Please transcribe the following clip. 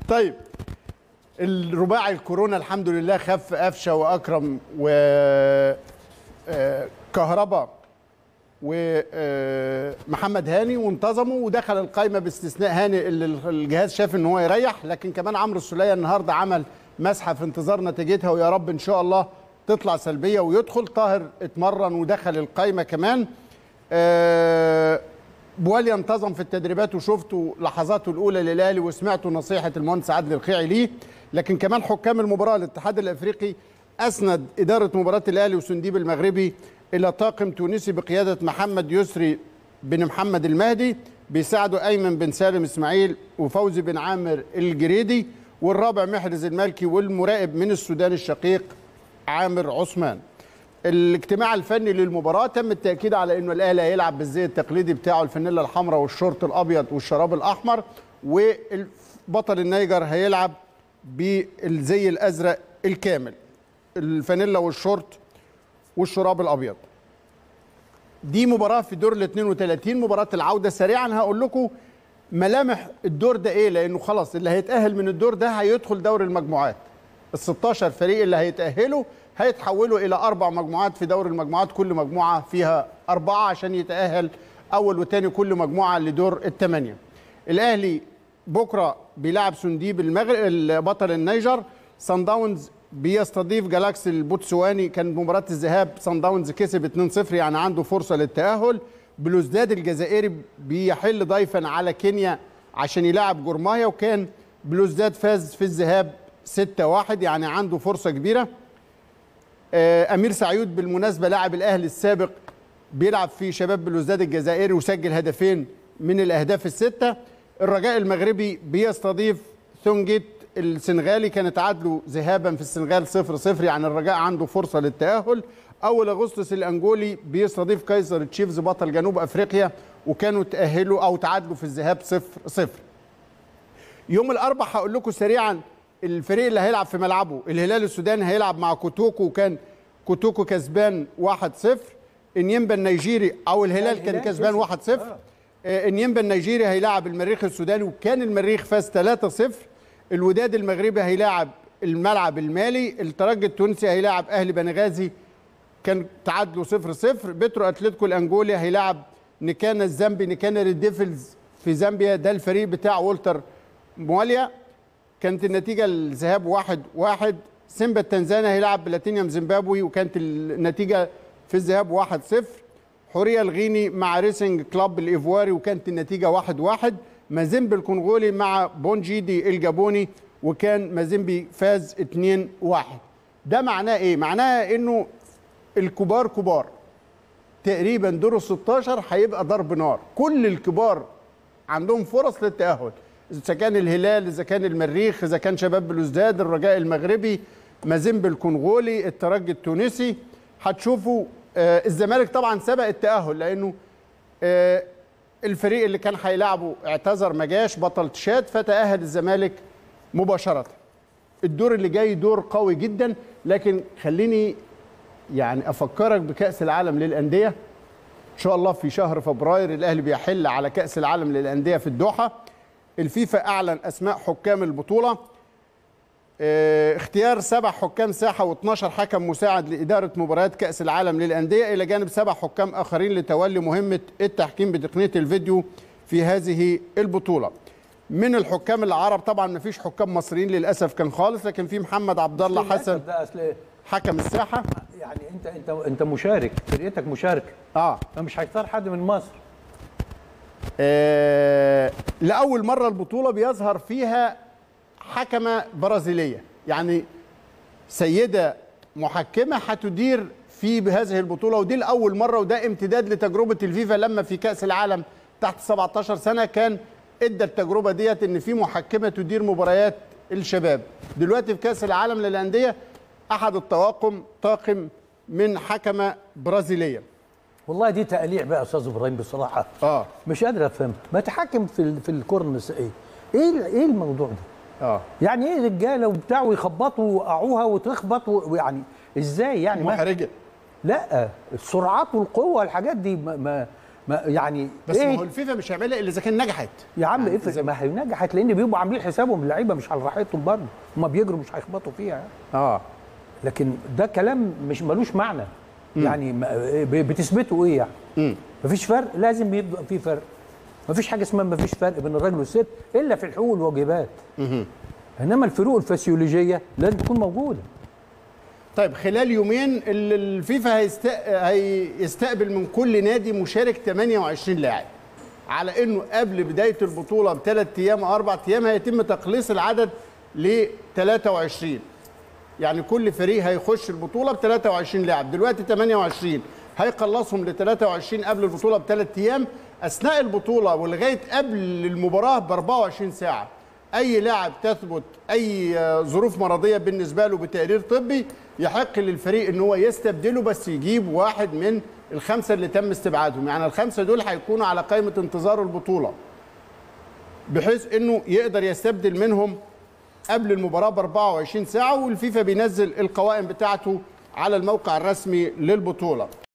طيب الرباعي الكورونا الحمد لله خف قفشه واكرم و آه، كهربا ومحمد هاني وانتظموا ودخل القائمه باستثناء هاني اللي الجهاز شاف ان هو يريح لكن كمان عمرو السوليه النهارده عمل مسحه في انتظار نتيجتها ويا رب ان شاء الله تطلع سلبيه ويدخل طاهر اتمرن ودخل القائمه كمان آه، بواليا انتظم في التدريبات وشفتوا لحظاته الاولى للاهلي وسمعتوا نصيحه المهندس عادل الخيعي ليه لكن كمان حكام المباراه الاتحاد الافريقي اسند اداره مباراه الاهلي وسنديب المغربي الى طاقم تونسي بقياده محمد يسري بن محمد المهدي بيساعده ايمن بن سالم اسماعيل وفوزي بن عامر الجريدي والرابع محرز المالكي والمراقب من السودان الشقيق عامر عثمان الاجتماع الفني للمباراه تم التاكيد على انه الاهلي هيلعب بالزي التقليدي بتاعه الفانيلا الحمراء والشورت الابيض والشراب الاحمر وبطل النيجر هيلعب بالزي الازرق الكامل الفانيلا والشورت والشراب الابيض دي مباراه في دور ال 32 مباراه العوده سريعا هقول لكم ملامح الدور ده ايه لانه خلاص اللي هيتاهل من الدور ده هيدخل دور المجموعات ال 16 فريق اللي هيتاهلوا هيتحولوا الى اربع مجموعات في دور المجموعات كل مجموعه فيها اربعه عشان يتاهل اول وثاني كل مجموعه لدور الثمانيه الاهلي بكره بيلعب سنديب المغرب بطل النيجر سان داونز بيستضيف جالاكسي البوتسواني كان مباراه الذهاب سان داونز كسب 2-0 يعني عنده فرصه للتاهل بلوزداد الجزائري بيحل ضيفا على كينيا عشان يلعب جورمايا وكان بلوزداد فاز في الذهاب 6-1 يعني عنده فرصه كبيره آه، امير سعيود بالمناسبه لاعب الاهلي السابق بيلعب في شباب بلوزداد الجزائري وسجل هدفين من الاهداف السته الرجاء المغربي بيستضيف ثونجيت السنغالي كان تعادلوا ذهابا في السنغال 0 0 يعني الرجاء عنده فرصه للتاهل اول اغسطس الانجولي بيستضيف كايزر تشيفز بطل جنوب افريقيا وكانوا تاهلوا او تعادلوا في الذهاب 0 0 يوم الاربعاء هقول لكم سريعا الفريق اللي هيلعب في ملعبه الهلال السوداني هيلعب مع كوتوكو وكان كوتوكو كسبان 1-0 انيمبا النيجيري او الهلال كان الهلال كسبان كسب. 1-0 آه، انيمبا النيجيري هيلاعب المريخ السوداني وكان المريخ فاز 3-0 الوداد المغربي هيلاعب الملعب المالي الترجي التونسي هيلاعب اهلي بنغازي كان تعادلوا 0 0 بترو اتلتيكو الانجولي هيلاعب نيكانا الزامبي نيكانا الديفلز في زامبيا ده الفريق بتاع والتر مواليا كانت النتيجه الذهاب 1 1 سيمبا التنزاني هيلاعب بلاتينيوم زيمبابوي وكانت النتيجه في الذهاب 1 0 حوريه الغيني مع ريسنج كلاب الايفواري وكانت النتيجه 1 1 مازيمبي الكونغولي مع بونجيدي الجابوني وكان مازيمبي فاز 2 1 ده معناه ايه معناها انه الكبار كبار تقريبا دور ال 16 هيبقى ضرب نار كل الكبار عندهم فرص للتاهل اذا كان الهلال اذا كان المريخ اذا كان شباب بلوزداد الرجاء المغربي مازيمبي الكونغولي الترجي التونسي هتشوفوا آه الزمالك طبعا سبق التاهل لانه آه الفريق اللي كان هيلعبه اعتذر ما جاش بطل تشاد فتاهل الزمالك مباشره الدور اللي جاي دور قوي جدا لكن خليني يعني افكرك بكاس العالم للانديه ان شاء الله في شهر فبراير الاهلي بيحل على كاس العالم للانديه في الدوحه الفيفا اعلن اسماء حكام البطوله اه اختيار سبع حكام ساحه و12 حكم مساعد لاداره مباريات كاس العالم للانديه الى جانب سبع حكام اخرين لتولي مهمه التحكيم بتقنيه الفيديو في هذه البطوله من الحكام العرب طبعا ما فيش حكام مصريين للاسف كان خالص لكن في محمد عبد الله حسن ده اصل إيه؟ حكم الساحه يعني انت انت انت مشارك فرقتك مشاركه اه فمش هيختار حد من مصر آه، لأول مرة البطولة بيظهر فيها حكمة برازيلية يعني سيدة محكمة هتدير في بهذه البطولة ودي لأول مرة وده امتداد لتجربة الفيفا لما في كأس العالم تحت 17 سنة كان ادى التجربة ديت ان في محكمة تدير مباريات الشباب دلوقتي في كأس العالم للأندية أحد الطواقم طاقم من حكمة برازيلية والله دي تقليع بقى يا استاذ ابراهيم بصراحه اه مش قادر افهم ما تحكم في ال- في الكره النسائيه ايه ايه الموضوع ده اه يعني ايه رجاله وبتاع ويخبطوا ويوقعوها وتخبط و- ويعني ازاي يعني ما محرجة لا السرعات والقوه والحاجات دي ما, ما ما يعني بس ما هو ايه الفيفا مش هيعملها الا اذا كان نجحت يا عم يعني افرق إذا- ما هي نجحت لان بيبقوا عاملين حسابهم اللعيبه مش على راحتهم برضه هم بيجروا مش هيخبطوا فيها يعني. اه لكن ده كلام مش ملوش معنى يعني ما- ب- بتثبتوا ايه يعني مفيش فرق لازم يبقى في فرق مفيش حاجه اسمها مفيش فرق بين الراجل والست الا في الحقوق والواجبات انما الفروق الفسيولوجيه لازم تكون موجوده طيب خلال يومين ال- الفيفا هيست... هيستقبل من كل نادي مشارك 28 لاعب على انه قبل بدايه البطوله بثلاث ايام او اربع ايام هيتم تقليص العدد ل 23 يعني كل فريق هيخش البطوله ب 23 لاعب دلوقتي 28 هيقلصهم ل 23 قبل البطوله بثلاث ايام اثناء البطوله ولغايه قبل المباراه ب 24 ساعه اي لاعب تثبت اي آه، ظروف مرضيه بالنسبه له بتقرير طبي يحق للفريق ان هو يستبدله بس يجيب واحد من الخمسه اللي تم استبعادهم يعني الخمسه دول هيكونوا على قائمه انتظار البطوله بحيث انه يقدر يستبدل منهم قبل المباراه ب 24 ساعه والفيفا بينزل القوائم بتاعته على الموقع الرسمي للبطوله